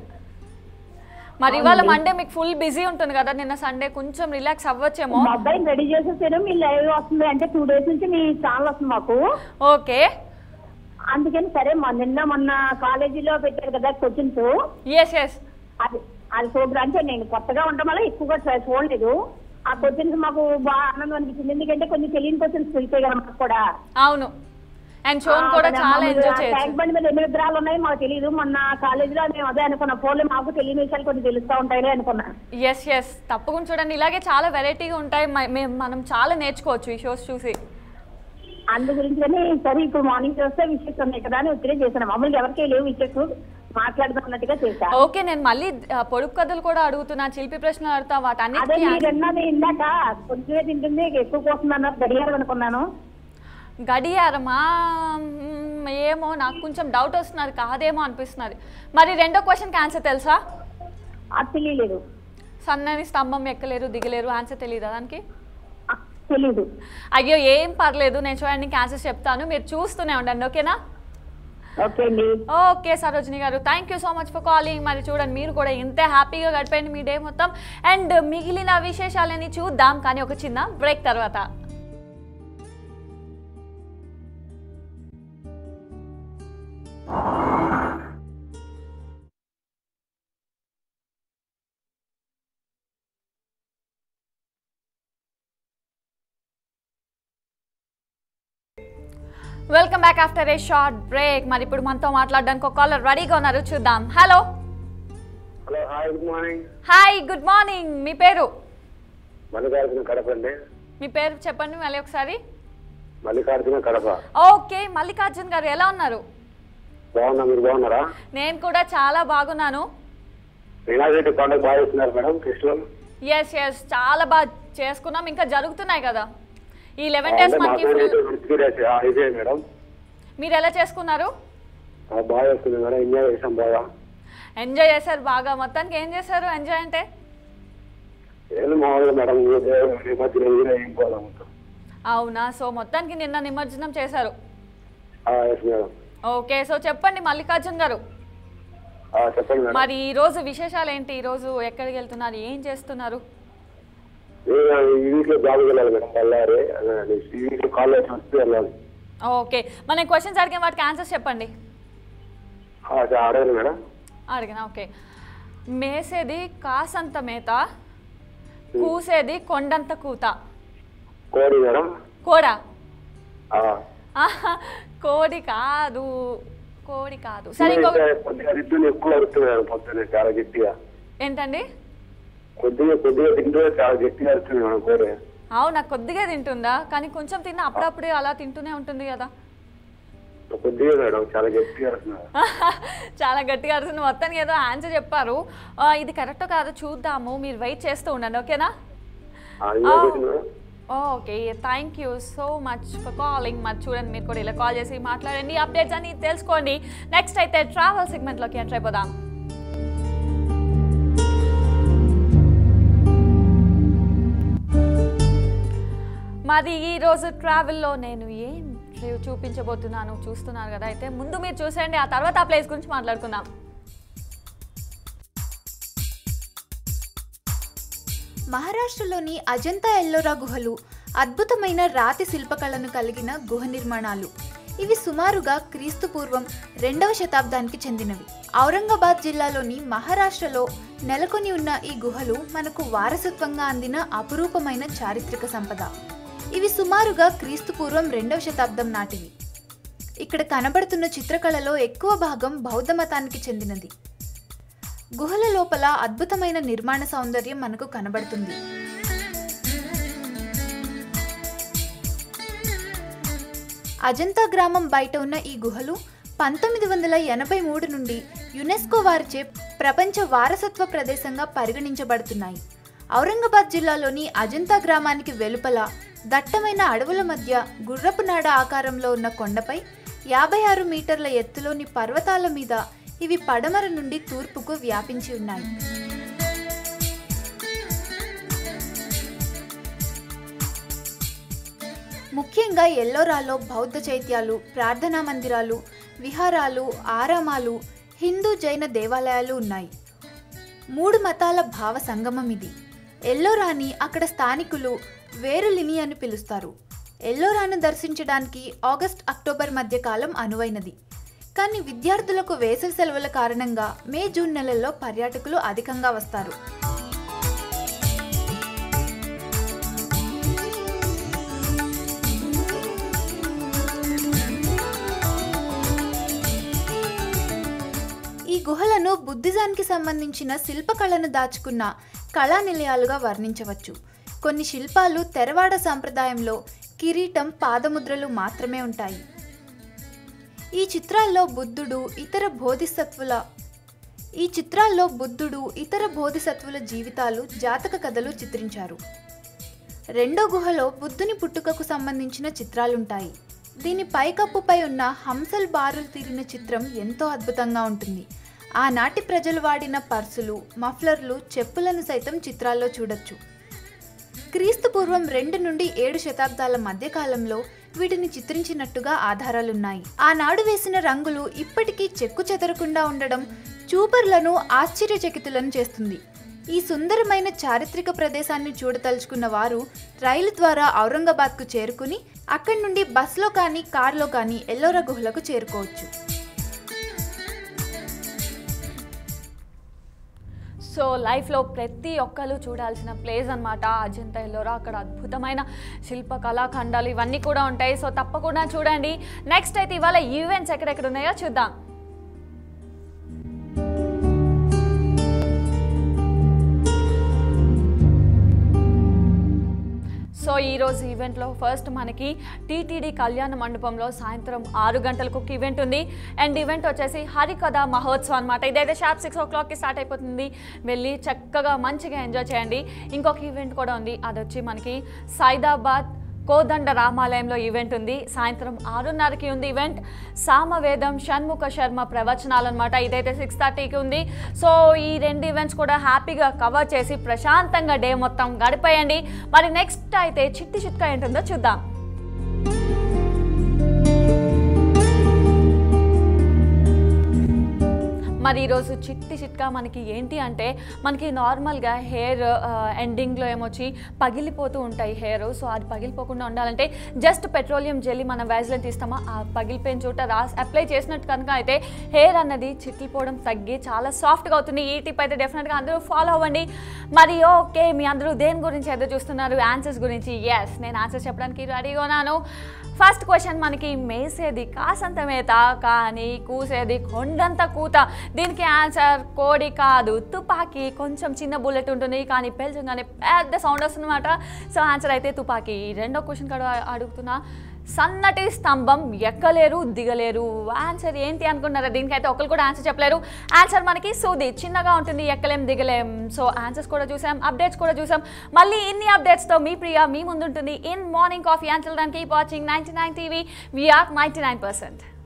మరి ఇవాళ మండే మీకు ఫుల్ బిజీ ఉంటుంది కదా నిన్న సండే కొంచెం రిలాక్స్ అవ్వచ్చేమో మా అబ్బాయిని రెడీ చేసేసాను మీ లైవ్ వస్తుంది అంటే టూ డేస్ నుంచి మీ ఛానల్ వస్తుంది మాకు ఓకే అందుకని సరే మా నిన్న మొన్న కాలేజీలో పెట్టారు కదా క్వశ్చన్స్ ఎస్ ఎస్ అది అది ప్రోగ్రామ్ అంటే నేను కొత్తగా ఉండడం వల్ల ఎక్కువగా చూ- చూడలేదు ఆ క్వశ్చన్స్ మాకు బాగా ఆనందం అనిపించింది ఎందుకంటే కొన్ని తెలియని క్వశ్చన్స్ తెలిసాయి కదా మాకు కూడా అవును అండ్ షోన్ కూడా చాలా ఎంజాయ్ చేయొచ్చు ట్యాంక్ బండి మీద ఎన్ని విగ్రహాలు ఉన్నాయో మాకు తెలియదు మొన్న కాలేజీలో మేము అదే అనుకున్నాం ఫోన్లో మాకు తెలియని విషయాలు కొన్ని తెలుస్తా ఉంటాయి అనుకున్నా ఎస్ ఎస్ తప్పకుండా చూడండి ఇలాగే చాలా వెరైటీగా ఉంటాయి మ- మేము మనం చాలా నేర్చుకోవచ్చు ఈ షోస్ చూసి అందు గురించి కానీ సరే ఇప్పుడు మార్నింగ్ చూస్తే విషయస్ ఉన్నాయి కదా అని ఒత్తిడి చేశాను మామూలుగా ఎవరికీ లేవు విషయస్ మాట్లాడుతున్నట్టుగా చేశా ఓకే నేను మళ్ళీ ఆ, పొడుపు కథలు కూడా అడుగుతున్నా చిలిపి ప్రశ్నలు అడుగుతా అదే వాటన్నిటికీ మీరు అన్నది ఇందాక కొంచెమే తింటుంది ఎక్కువ కోసం అన్నారు గడియారం అనుకున్నాను గడియారమా మ్మ్, ఏమో నాకు కొంచెం డౌట్ వస్తున్నది కాదేమో అనిపిస్తున్నది మరి రెండో క్వశ్చన్కి ఆన్సర్ తెలుసా అది తెలియలేదు సన్నని స్తంభం ఎక్కలేరు దిగలేరు ఆన్సర్ తెలియదా దానికి ఆ, తెలీదు అయ్యో ఏం పర్లేదు నేను చూడండి ఆన్సర్ చెప్తాను మీరు చూస్తూనే ఉండండి ఓకేనా ఓకే అండి ఓకే సరోజిని గారు thank you so much for calling మరి చూడండి మీరు కూడా ఇంతే హ్యాపీగా గడిపోయింది మీ డే మొత్తం అండ్ మిగిలిన విశేషాలని చూద్దాం కానీ ఒక చిన్న బ్రేక్ తర్వాత welcome back after a short break మరి ఇప్పుడు మనతో మాట్లాడడానికి ఒక కాలర్ రెడీగా ఉన్నారు చూద్దాం hello hello hi good morning hi good morning మీ పేరు మల్లికార్జున కడప అండి మీ పేరు చెప్పండి మళ్ళీ ఒకసారి మల్లికార్జున కడప ఓకే మల్లికార్జున్ గారు ఎలా ఉన్నారు బాగున్నా మీరు బాగున్నారా నేను కూడా చాలా బాగున్నాను వినాయకుడి పండుగ బాగా చేస్తున్నారు మేడం కృష్ణ ఎస్ ఎస్ చాలా బాగా చేసుకున్నాం ఇంకా జరుగుతున్నాయి కదా ఈ లెవెన్ డేస్ మనకి full- ఇదే మేడం మీరు ఎలా చేసుకున్నారు ఆ, బాగా వస్తుంది మేడం ఎంజాయ్ చేసాం బాగా ఎంజాయ్ చేశారు బాగా మొత్తానికి ఏం చేశారు ఎంజాయ్ అంటే ఏం మామూలుగా మేడం ఈ దేవుడి మధ్యలో ఈయన ఏం పోదాం అవునా సో మొత్తానికి నిన్న నిమజ్జనం చేశారు ఎస్ మేడం ఓకే సో చెప్పండి మల్లికార్జున్ గారు ఆ, చెప్పండి మేడం మరి ఈ రోజు విశేషాలు ఏంటి ఈ రోజు ఎక్కడికి వెళ్తున్నారు ఏం చేస్తున్నారు ఏ, ఈ వీక్లో జాబ్కి వెళ్ళాలి మేడం బళ్ళారి అదే, ఈ వీక్లో కాలేజ్ వస్తే వెళ్ళాలి ఓకే మన క్వశ్చన్స్ అడిగిన వాటికి ఆన్సర్స్ చెప్పండి ఆ, సరే, అడగండి మేడం అడిగిన ఓకే మేసేది కాసంత మేత కూసేది కొండంత కూత కోడి మేడం కోడా ఆ. ఆహా, కోడి కాదు కోడి కాదు సరే ఇంకొక కొద్దిగా రిద్దులు ఎక్కువ అరుస్తుంది మేడం పొద్దున్నే చాలా గట్టిగా ఏంటండి కొద్దిగా కొద్దిగా తింటూ చాలా గట్టిగా అరుస్తుంది మేడం కోడి అవునా కొద్దిగా తింటుందా కానీ కొంచెం తిన్నా అప్పుడప్పుడు అలా తింటూనే ఉంటుంది కదా కొద్దిగా మేడం చాలా గట్టిగా అరుస్తుంది చాలా గట్టిగా అరుస్తుంది మొత్తానికి ఏదో ఆన్సర్ చెప్పారు ఆ, ఇది కరెక్ట్ కాదు చూద్దాము మీరు వెయిట్ చేస్తూ ఉండండి ఓకేనా ఆ, ఇంకో question madam okay thank you so much for calling మరి చూడండి మీరు కూడా ఇలా కాల్ చేసి మాట్లాడండి అప్డేట్స్ అని తెలుసుకోండి నెక్స్ట్ అయితే ట్రావెల్ సెగ్మెంట్లోకి ఎంటర్ అయిపోదాం మాది ఈరోజు ట్రావెల్లో నేను ఏం చూ- చూపించబోతున్నాను చూస్తున్నారు కదా అయితే ముందు మీరు చూసేయండి ఆ తర్వాత ఆ ప్లేస్ గురించి మాట్లాడుకుందాం మహారాష్ట్రలోని అజంతా ఎల్లోరా గుహలు అద్భుతమైన రాతి శిల్పకళను కలిగిన గుహ నిర్మాణాలు ఇవి సుమారుగా క్రీస్తు పూర్వం రెండవ శతాబ్దానికి చెందినవి ఔరంగాబాద్ జిల్లాలోని మహారాష్ట్రలో నెలకొని ఉన్న ఈ గుహలు మనకు వారసత్వంగా అందిన అపురూపమైన చారిత్రక సంపద ఇవి సుమారుగా క్రీస్తు పూర్వం రెండవ శతాబ్దం నాటివి ఇక్కడ కనబడుతున్న చిత్రకళలో ఎక్కువ భాగం బౌద్ధ మతానికి చెందినది గుహల లోపల అద్భుతమైన నిర్మాణ సౌందర్యం మనకు కనబడుతుంది అజంతా గ్రామం బయట ఉన్న ఈ గుహలు పంతొమ్మిది వందల ఎనభై మూడు నుండి యునెస్కో వారిచే ప్రపంచ వారసత్వ ప్రదేశంగా పరిగణించబడుతున్నాయి ఔరంగాబాద్ జిల్లాలోని అజంతా గ్రామానికి వెలుపల దట్టమైన అడవుల మధ్య గుర్రపు నాడ ఆకారంలో ఉన్న కొండపై యాభై ఆరు మీటర్ల ఎత్తులోని పర్వతాల మీద ఇవి పడమర నుండి తూర్పుకు వ్యాపించి ఉన్నాయి ముఖ్యంగా ఎల్లోరాలో బౌద్ధ చైత్యాలు ప్రార్థనా మందిరాలు విహారాలు ఆరామాలు హిందూ జైన దేవాలయాలు ఉన్నాయి మూడు మతాల భావ సంగమం ఇది ఎల్లోరాని అక్కడ స్థానికులు వేరులిని అని పిలుస్తారు ఎల్లోరాను దర్శించడానికి ఆగస్ట్ అక్టోబర్ మధ్య కాలం అనువైనది కానీ విద్యార్థులకు వేసవి సెలవుల కారణంగా మే జూన్ నెలల్లో పర్యాటకులు అధికంగా వస్తారు ఈ గుహలను బుద్ధిజానికి సంబంధించిన శిల్పకళను దాచుకున్న కళా నిలయాలుగా వర్ణించవచ్చు కొన్ని శిల్పాలు తెరవాడ సాంప్రదాయంలో కిరీటం పాదముద్రలు మాత్రమే ఉంటాయి ఈ చిత్రాల్లో బుద్ధుడు ఇతర బోధిసత్వుల ఈ చిత్రాల్లో బుద్ధుడు ఇతర బోధిసత్వుల జీవితాలు జాతక కథలు చిత్రించారు రెండో గుహలో బుద్ధుని పుట్టుకకు సంబంధించిన చిత్రాలుంటాయి దీని పైకప్పుపై ఉన్న హంసల్ బారులు తీరిన చిత్రం ఎంతో అద్భుతంగా ఉంటుంది ఆనాటి ప్రజలు వాడిన పర్సులు మఫ్లర్లు చెప్పులను సైతం చిత్రాల్లో చూడొచ్చు క్రీస్తు పూర్వం రెండు నుండి ఏడు శతాబ్దాల మధ్యకాలంలో వీటిని చిత్రించినట్టుగా ఆధారాలున్నాయి ఆనాడు వేసిన రంగులు ఇప్పటికీ చెక్కు చెదరకుండా ఉండడం చూపర్లను ఆశ్చర్యచకితులను చేస్తుంది ఈ సుందరమైన చారిత్రక ప్రదేశాన్ని చూడదలుచుకున్న వారు రైలు ద్వారా ఔరంగాబాద్కు చేరుకుని అక్కడి నుండి బస్లో కానీ కారులో కానీ ఎల్లోరా గుహలకు చేరుకోవచ్చు సో లైఫ్లో ప్రతి ఒక్కరు చూడాల్సిన ప్లేస్ అనమాట అజంతా ఎల్లోరా అక్కడ అద్భుతమైన శిల్ప కళాఖండాలు ఇవన్నీ కూడా ఉంటాయి సో తప్పకుండా చూడండి నెక్స్ట్ అయితే ఇవాళ ఈవెంట్స్ ఎక్కడెక్కడ ఉన్నాయో చూద్దాం సో ఈరోజు ఈవెంట్లో ఫస్ట్ మనకి టీటీడీ కళ్యాణ మండపంలో సాయంత్రం ఆరు గంటలకు ఒక ఈవెంట్ ఉంది అండ్ ఈవెంట్ వచ్చేసి హరికథ మహోత్సవం అనమాట ఇదైతే షార్ప్ సిక్స్ ఓ క్లాక్కి స్టార్ట్ అయిపోతుంది వెళ్ళి చక్కగా మంచిగా ఎంజాయ్ చేయండి ఇంకొక ఈవెంట్ కూడా ఉంది అది వచ్చి మనకి సైదాబాద్ కోదండ రామాలయంలో ఈవెంట్ ఉంది సాయంత్రం ఆరున్నరకి ఉంది ఈవెంట్ సామవేదం షణ్ముఖ శర్మ ప్రవచనాలు అనమాట ఇదైతే సిక్స్ థర్టీకి ఉంది సో ఈ రెండు ఈవెంట్స్ కూడా హ్యాపీగా కవర్ చేసి ప్రశాంతంగా డే మొత్తం గడిపేయండి మరి నెక్స్ట్ అయితే చిట్టి చిట్కా ఏంటుందో చూద్దాం మరి ఈరోజు చిట్టి చిట్కా మనకి ఏంటి అంటే మనకి నార్మల్గా హెయిర్ ఎండింగ్లో ఏమొచ్చి పగిలిపోతూ ఉంటాయి హెయిర్ సో అది పగిలిపోకుండా ఉండాలంటే జస్ట్ పెట్రోలియం జెల్లీ మనం వ్యాజ్లైన్ తీస్తామా ఆ పగిలిపోయిన చోట రా అప్లై చేసినట్టు కనుక అయితే హెయిర్ అన్నది చిట్లిపోవడం తగ్గి చాలా సాఫ్ట్గా అవుతుంది ఈ టిప్ అయితే డెఫినెట్గా అందరూ ఫాలో అవ్వండి మరి ఓకే మీ అందరూ దేని గురించి ఎదురు చూస్తున్నారు ఆన్సర్స్ గురించి ఎస్ నేను ఆన్సర్స్ చెప్పడానికి రెడీగా ఉన్నాను ఫస్ట్ క్వశ్చన్ మనకి మేసేది కాసంత మేత కానీ కూసేది కొండంత కూత దీనికి ఆన్సర్ కోడి కాదు తుపాకీ కొంచెం చిన్న బుల్లెట్ ఉంటుంది కానీ పేల్చగానే పెద్ద సౌండ్ వస్తుందన్నమాట సో ఆన్సర్ అయితే తుపాకీ ఈ రెండో క్వశ్చన్ కూడా అడుగుతున్నా సన్నటి స్తంభం ఎక్కలేరు దిగలేరు ఆన్సర్ ఏంటి అనుకున్నారా దీనికైతే ఒకరు కూడా ఆన్సర్ చెప్పలేరు ఆన్సర్ మనకి సూది చిన్నగా ఉంటుంది ఎక్కలేం దిగలేం సో ఆన్సర్స్ కూడా చూసాం అప్డేట్స్ కూడా చూసాం మళ్ళీ ఇన్ని అప్డేట్స్తో మీ ప్రియ మీ ముందుంటుంది ఇన్ మార్నింగ్ కాఫీ ఆన్సర్ దానికి watching ninety nine TV we are ninety nine percent